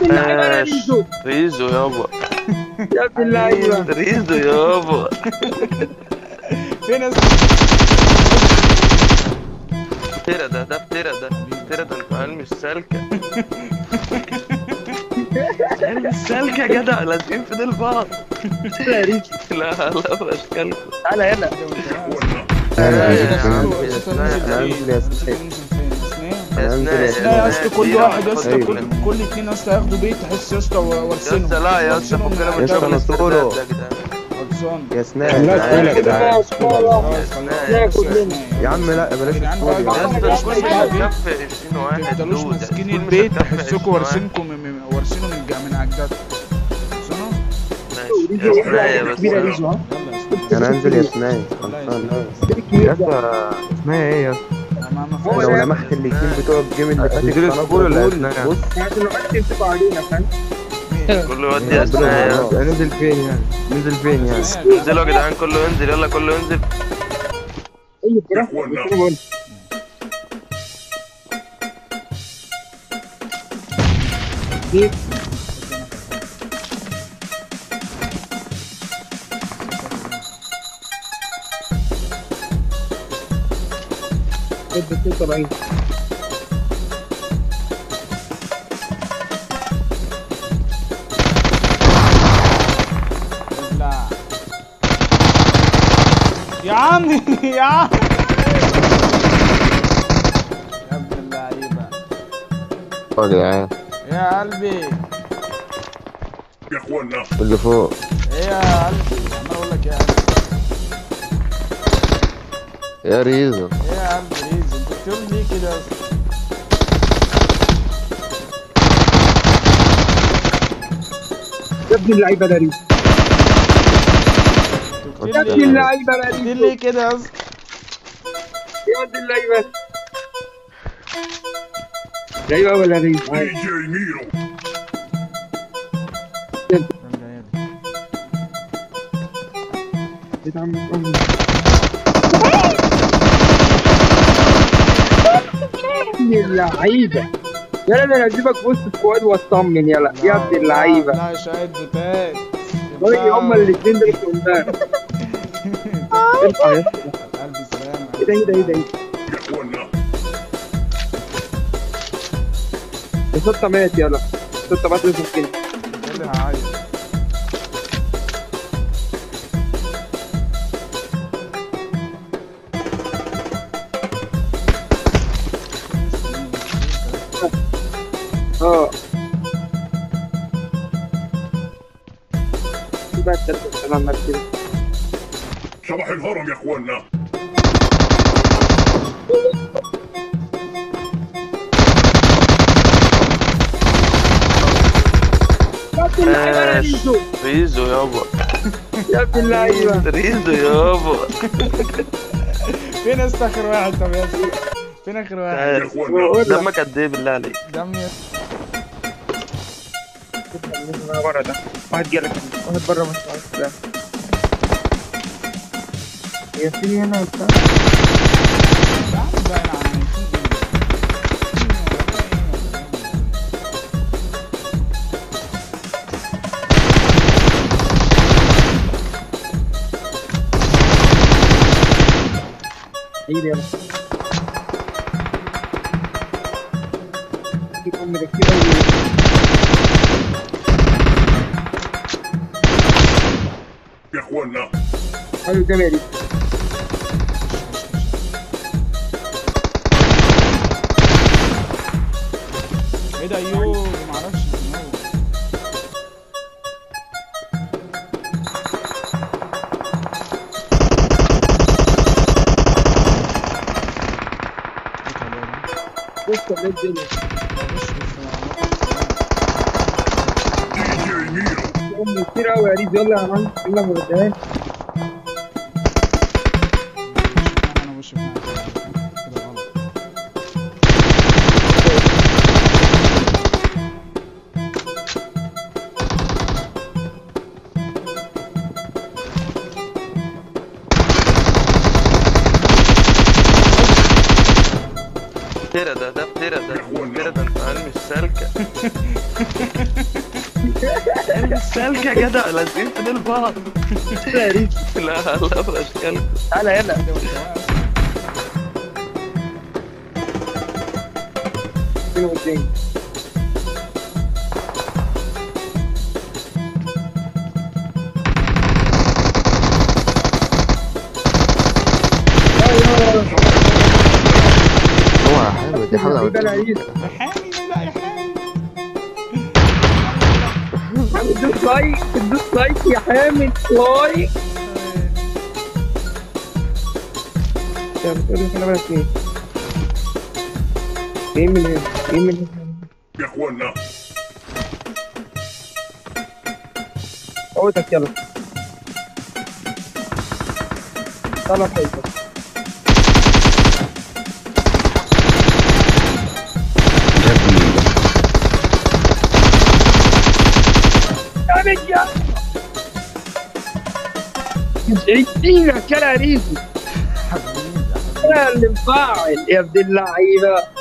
ابن اللعيبه انا ماشي. ريزو ريزو يابا يا ابن اللعيبه ريزو يابا فين اس- افترى ده ده افترى ده افترى ده انتوا عيال مش سالكة عيال مش سالكة يا جدع لازقين في ديل بعض يا ريزو لا لا بأشكالكم تعالى هنا يا أسطى عم، ننزل يا فين؟ أسنان. ننزل يا فين؟ أسنان. ننزل فين؟ أسنان؟ يا أنزل سناء يا لا يا اسطى كل واحد يا اسطى أيوة. كل كل اتنين يا اسطى ياخدوا بيت تحس يا اسطى يا وارسنهم اسطى لا يا اسطى فكنا من يا اسطى شغل نصورة. الاسترداد ده يا جدعان خلصان يا سنان لا تعالى. تقول كده خلاص خلاص لا، خلاص كلنا. يا عم لا بلاش جدعان الصور بقى، يا يا عم. جدعان. اسطى الكل مش هتكفي 20 واحد تفضلوش دود. ماسكين الكل مش البيت هتكفي تحسكوا 20 واحد. وارسينكم من- وارسينه من جا- من عجداتكم خلصانة؟ ماشي يا سناء بس كبيره ريزو ها يلا يا اسطى انا انزل يا سنان خلصان يا اسطى اسمها ايه يا اسطى أنا ما- ما هو فيهاش- لو ده. لمحت الاتنين بتوع الجيم اللي فاتت تنزل خلاص السكور ولا بقول أسنان؟ بص يعني دلوقتي تبقى علينا فاهم كله يودي يا سناء يا اسطى. ننزل فين يعني ننزل فين يعني انزلوا يا جدعان كله ينزل يلا كله ينزل اي براحتك بس انا بقول كيف ادي 76 ابلع. يا عمي يا عم يا ابن اللعيبة يا جدعان يا قلبي اللي فوق ايه يا قلبي عمال اقول لك يا قلبي يا ريزو ايه يا قلبي ريز انت بتقول ليه كده يا اسطى؟ يا ابن اللعيبه ده ريزو انت يا بتقول ابن ليه اللعيبه ده بتقول ريزو ليه كده يا اسطى يا ابن اللعيبه لعيبه ولا ريزو ابن اللعيبه يلا انا اجيبك وسط السكواد واطمن يلا يا ابن اللعيبه لا شاهد بتاعي والله هما الاثنين دول قدام ارفع يا اسطى قلبي سلام ايه ده ايه ده ايه ده ايه ده ستة مات يلا ستة مات لازم كده اللي هعيط اه في بقى التلاتة سلام مات كده صباح الهرم يا اخوانا يا ابن اللعيبة يا ماشي. ريزو ريزو يابا يا ابن اللعيبة ريزو يابا فين يا اسطى اخر واحد طب يا اسطى فين اخر واحد تعال. بقول لك دمك قد ايه بالله عليك دم يا ورا ده واحد جالك واحد بره مش عارف ده يا سيدي هنا وبتاع يا عم بقى انا عم عيد يلا يكون مركب أوي. يا اخوانا حلو جميل ايه ده يو معرفش مين هو لسه الليل الدنيا دي جي ميرو أم كتير أوي يا ريز يلا يا مان يلا ما بدهاش انا وش معاك كده غلط افترى ده ده افترى ده افترى ده انت علم السالكة علم السالكة يا جدع لازقين في ديل بعض يا ريت لا لا بأشكالكم تعالى هنا كده وانت واقف. فين قدامي اوعى حلوة دي حلوة يبقى العيد يا حامي لا يا حامي دوس لايك دوس لايك يا حامد لايك يا بتقولي انا بس ايه ايه من هنا ايه من هنا يا اخوانا قوتك يلا طلع فايتك يا رجال ادينا كلا ريزي انا اللي مفاعل يا ابن اللعيبه